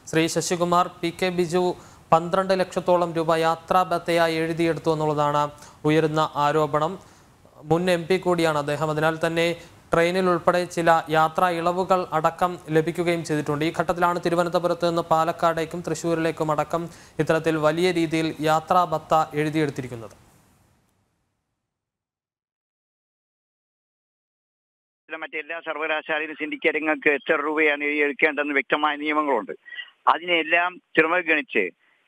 Shri Sasikumar P K Biju പന്ത്രണ്ട് ലക്ഷത്തോളം രൂപ യാത്രാ ഭത്തയായി എഴുതിയെടുത്തു എന്നുള്ളതാണ് ഉയരുന്ന ആരോപണം മുൻ എം പി കൂടിയാണ് അദ്ദേഹം അതിനാൽ തന്നെ ട്രെയിനിൽ ഉൾപ്പെടെ ചില യാത്രാ ഇളവുകൾ അടക്കം ലഭിക്കുകയും ചെയ്തിട്ടുണ്ട് ഈ ഘട്ടത്തിലാണ് തിരുവനന്തപുരത്ത് നിന്ന് പാലക്കാടേക്കും തൃശ്ശൂരിലേക്കും അടക്കം ഇത്തരത്തിൽ വലിയ രീതിയിൽ യാത്രാ ഭത്ത എഴുതിയെടുത്തിരിക്കുന്നത് ഇതിലെ മറ്റെല്ലാ സർവകലാശാലയിലും സിൻഡിക്കേറ്റുകൾക്ക് എത്ര രൂപയാണ് എഴുതിയെടുക്കേണ്ടതെന്ന് വ്യക്തമായ നിയമങ്ങളുണ്ട് അതിനെല്ലാം തിരമഗണിച്ച്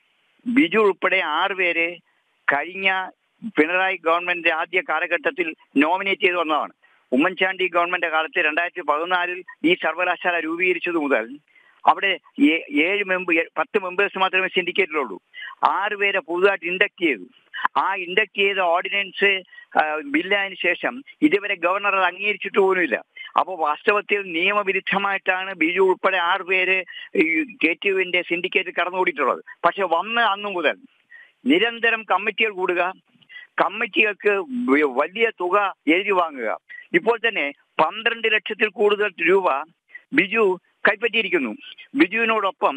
ബിജു ഉൾപ്പെടെ ആറ് പേര് കഴിഞ്ഞ പിണറായി ഗവൺമെന്റ് ആദ്യ കാലഘട്ടത്തിൽ നോമിനേറ്റ് ചെയ്ത് വന്നതാണ് ഉമ്മൻചാണ്ടി ഗവൺമെന്റ് കാലത്ത് രണ്ടായിരത്തി പതിനാലിൽ ഈ സർവകലാശാല രൂപീകരിച്ചത് മുതൽ അവിടെ ഏ- ഏഴ് മെമ്പർ പത്ത് മെമ്പേഴ്സ് മാത്രമേ സിൻഡിക്കേറ്റിലുള്ളൂ ആറ് പേരെ പുതുതായിട്ട് ഇൻഡക്ട് ചെയ്തു ആ ഇൻഡക്ട് ചെയ്ത ഓർഡിനൻസ് ബില്ലായതിനു ശേഷം ഇതുവരെ ഗവർണർ അത് അംഗീകരിച്ചിട്ട് പോലുമില്ല അപ്പോൾ വാസ്തവത്തിൽ നിയമവിരുദ്ധമായിട്ടാണ് ബിജു ഉൾപ്പെടെ ആറ് പേര് ഈ കെ ടി യുവിന്റെ സിൻഡിക്കേറ്റ് കടന്നുകൂടിയിട്ടുള്ളത് പക്ഷെ വന്ന അന്നു മുതൽ നിരന്തരം കമ്മിറ്റികൾ കൂടുക കമ്മിറ്റികൾക്ക് വ- വലിയ തുക എഴുതി വാങ്ങുക ഇപ്പോൾ തന്നെ പന്ത്രണ്ട് ലക്ഷത്തിൽ കൂടുതൽ രൂപ ബിജു കൈപ്പറ്റിയിരിക്കുന്നു ബിജുവിനോടൊപ്പം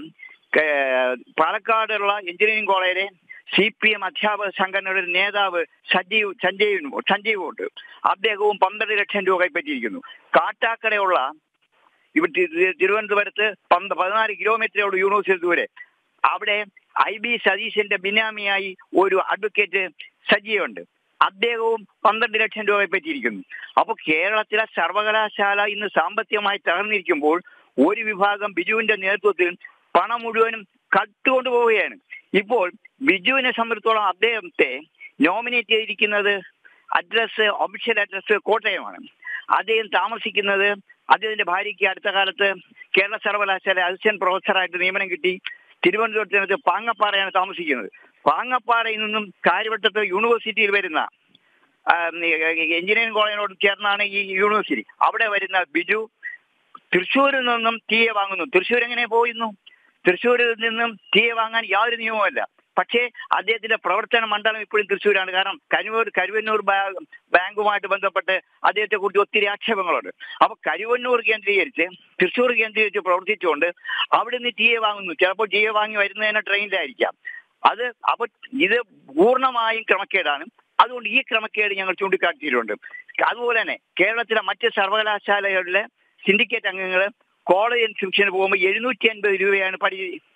ഏർ, പാലക്കാടുള്ള എഞ്ചിനീയറിംഗ് കോളേജിലെ സി പി എം അധ്യാപക സംഘടനയുടെ ഒരു നേതാവ് സജീവ് സഞ്ജീവ് സഞ്ജീവ് ഉണ്ട് അദ്ദേഹവും പന്ത്രണ്ട് ലക്ഷം രൂപ കൈപ്പറ്റിയിരിക്കുന്നു കാട്ടാക്കടയുള്ള ഇവിടെ തി- തിരുവനന്തപുരത്ത് പന്ത് പതിനാല് കിലോമീറ്ററേ ഉള്ളൂ യൂണിവേഴ്സിറ്റി ദൂരെ അവിടെ ഐ ബി സതീശന്റെ ബിനാമിയായി ഒരു അഡ്വക്കേറ്റ് സജീവുണ്ട് അദ്ദേഹവും പന്ത്രണ്ട് ലക്ഷം രൂപ പറ്റിയിരിക്കുന്നു അപ്പോൾ കേരളത്തിലെ സർവകലാശാല ഇന്ന് സാമ്പത്തികമായി തകർന്നിരിക്കുമ്പോൾ ഒരു വിഭാഗം ബിജുവിന്റെ നേതൃത്വത്തിൽ പണം മുഴുവനും കട്ടുകൊണ്ടു പോവുകയാണ് ഇപ്പോൾ ബിജുവിനെ സംബന്ധിച്ചോളം അദ്ദേഹത്തെ നോമിനേറ്റ് ചെയ്തിരിക്കുന്നത് അഡ്രസ് ഒഫീഷ്യൽ അഡ്രസ് കോട്ടയമാണ് അദ്ദേഹം താമസിക്കുന്നത് അദ്ദേഹത്തിന്റെ ഭാര്യയ്ക്ക് അടുത്ത കാലത്ത് കേരള സർവകലാശാല അസിസ്റ്റന്റ് പ്രൊഫസറായിട്ട് നിയമനം കിട്ടി തിരുവനന്തപുരത്തിനകത്ത് പാങ്ങപ്പാറയാണ് താമസിക്കുന്നത് പാങ്ങപ്പാറയിൽ നിന്നും കാര്യവട്ടത്ത് യൂണിവേഴ്സിറ്റിയിൽ വരുന്ന ആ, എഞ്ചിനീയറിംഗ് കോളേജിനോട് ചേർന്നാണ് ഈ യൂണിവേഴ്സിറ്റി അവിടെ വരുന്ന ബിജു തൃശ്ശൂരിൽ നിന്നും തീയെ വാങ്ങുന്നു തൃശ്ശൂർ എങ്ങനെ പോയിരുന്നു തൃശ്ശൂരിൽ നിന്നും തീയെ വാങ്ങാൻ യാതൊരു നിയമവുമല്ല പക്ഷേ അദ്ദേഹത്തിന്റെ പ്രവർത്തന മണ്ഡലം ഇപ്പോഴും തൃശ്ശൂരാണ് കാരണം കരുവൂർ കരുവന്നൂർ ബാ- ബാങ്കുമായിട്ട് ബന്ധപ്പെട്ട് അദ്ദേഹത്തെ കുറിച്ച് ഒത്തിരി ആക്ഷേപങ്ങളുണ്ട് അപ്പൊ കരുവന്നൂർ കേന്ദ്രീകരിച്ച് തൃശ്ശൂർ കേന്ദ്രീകരിച്ച് പ്രവർത്തിച്ചുകൊണ്ട് അവിടെ നിന്ന് ടീയെ വാങ്ങുന്നു ചിലപ്പോൾ ടീയെ വാങ്ങി വരുന്നതിന് ട്രെയിനിലായിരിക്കാം അത് അപ്പൊ ഇത് പൂർണ്ണമായും ക്രമക്കേടാണ് അതുകൊണ്ട് ഈ ക്രമക്കേട് ഞങ്ങൾ ചൂണ്ടിക്കാട്ടിയിട്ടുണ്ട് അതുപോലെ തന്നെ കേരളത്തിലെ മറ്റ് സർവകലാശാലകളിലെ സിൻഡിക്കേറ്റ് അംഗങ്ങൾ കോളേജ് ഇൻസ്ക്രിപ്ഷന് പോകുമ്പോൾ എഴുന്നൂറ്റി അൻപത് രൂപയാണ് പടി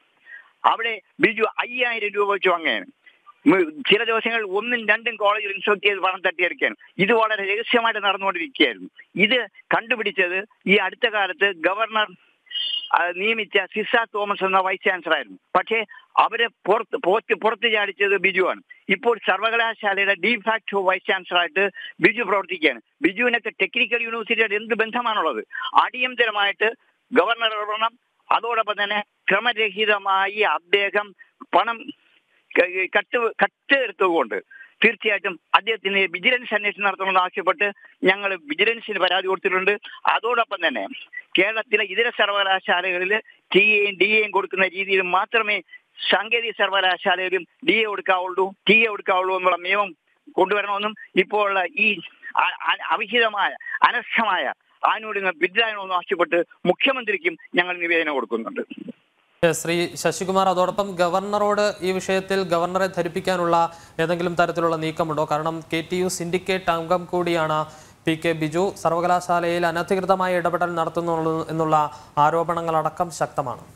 അവിടെ ബിജു അയ്യായിരം രൂപ വെച്ച് വാങ്ങുകയാണ് ഉം, ചില ദിവസങ്ങൾ ഒന്നും രണ്ടും കോളേജിൽ ഇൻസ്ട്രക്ട് ചെയ്ത് പണം തട്ടിയെടുക്കുകയാണ് ഇത് വളരെ രഹസ്യമായിട്ട് നടന്നുകൊണ്ടിരിക്കുകയായിരുന്നു ഇത് കണ്ടുപിടിച്ചത് ഈ അടുത്ത കാലത്ത് ഗവർണർ ആ, നിയമിച്ച സിസ തോമസ് എന്ന വൈസ് ചാൻസലർ ആയിരുന്നു പക്ഷേ അവരെ പുറത്ത് പുറത്ത് പുറത്ത് ചാടിച്ചത് ബിജുവാണ് ഇപ്പോൾ സർവകലാശാലയുടെ ഡിഫാക്ടോ വൈസ് ചാൻസലറായിട്ട് ബിജു പ്രവർത്തിക്കുകയാണ് ബിജുവിനൊക്കെ ടെക്നിക്കൽ യൂണിവേഴ്സിറ്റിയുടെ എന്ത് ബന്ധമാണുള്ളത് അടിയന്തരമായിട്ട് ഗവർണർ ഇടപെടണം അതോടൊപ്പം തന്നെ ക്രമരഹിതമായി അദ്ദേഹം പണം ക- കട്ട് കട്ട് എടുത്തുകൊണ്ട് തീർച്ചയായിട്ടും അദ്ദേഹത്തിന് വിജിലൻസ് അന്വേഷണം നടത്തണമെന്ന് ആവശ്യപ്പെട്ട് ഞങ്ങൾ വിജിലൻസിന് പരാതി കൊടുത്തിട്ടുണ്ട് അതോടൊപ്പം തന്നെ കേരളത്തിലെ ഇതര സർവകലാശാലകളിൽ ടി എയും ഡി എയും കൊടുക്കുന്ന രീതിയിൽ മാത്രമേ സാങ്കേതിക സർവകലാശാലയിലും ഡി എ കൊടുക്കാവുള്ളൂ ടി എ കൊടുക്കാവുള്ളൂ എന്നുള്ള നിയമം കൊണ്ടുവരണമെന്നും ഇപ്പോൾ ഉള്ള ഈ അ- അ- അവിഹിതമായ അനർഹമായ ആനുകൂല്യങ്ങൾ വിദ്യായണമെന്ന് ആവശ്യപ്പെട്ട് മുഖ്യമന്ത്രിക്കും ഞങ്ങൾ നിവേദനം കൊടുക്കുന്നുണ്ട് ഏഹ് ശ്രീ ശശികുമാർ അതോടൊപ്പം ഗവർണറോട് ഈ വിഷയത്തിൽ ഗവർണറെ ധരിപ്പിക്കാനുള്ള ഏതെങ്കിലും തരത്തിലുള്ള നീക്കമുണ്ടോ കാരണം കെ ടി യു സിൻഡിക്കേറ്റ് അംഗം കൂടിയാണ് പി കെ ബിജു സർവകലാശാലയിൽ അനധികൃതമായ ഇടപെടൽ നടത്തുന്നു എന്നുള്ള ആരോപണങ്ങളടക്കം ശക്തമാണ്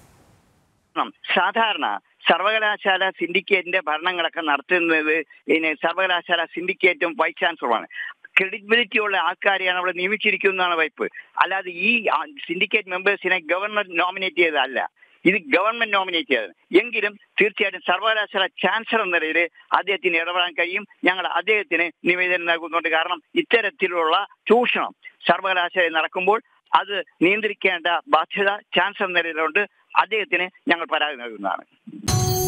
ഉം. സാധാരണ സർവകലാശാല സിൻഡിക്കേറ്റിന്റെ ഭരണങ്ങളൊക്കെ നടത്തുന്നത് പിന്നെ സർവകലാശാല സിൻഡിക്കേറ്റും വൈസ് ചാൻസലറുമാണ് ക്രെഡിബിലിറ്റി ഉള്ള ആൾക്കാരെയാണ് അവിടെ നിയമിച്ചിരിക്കുന്നതാണ് വൈപ്പ് അല്ലാതെ ഈ ആ, സിൻഡിക്കേറ്റ് മെമ്പേഴ്സിനെ ഗവർണർ നോമിനേറ്റ് ചെയ്തതല്ല ഇത് ഗവൺമെന്റ് നോമിനേറ്റ് ചെയ്തത് എങ്കിലും തീർച്ചയായിട്ടും സർവകലാശാല ചാൻസലർ എന്ന നിലയിൽ അദ്ദേഹത്തിന് ഇടപെടാൻ കഴിയും ഞങ്ങൾ അദ്ദേഹത്തിന് നിവേദനം നൽകുന്നുണ്ട് കാരണം ഇത്തരത്തിലുള്ള ചൂഷണം സർവകലാശാലയിൽ നടക്കുമ്പോൾ അത് നിയന്ത്രിക്കേണ്ട ബാധ്യത ചാൻസലർ നിലയിലുണ്ട് അദ്ദേഹത്തിന് ഞങ്ങൾ പരാതി നൽകുന്നതാണ്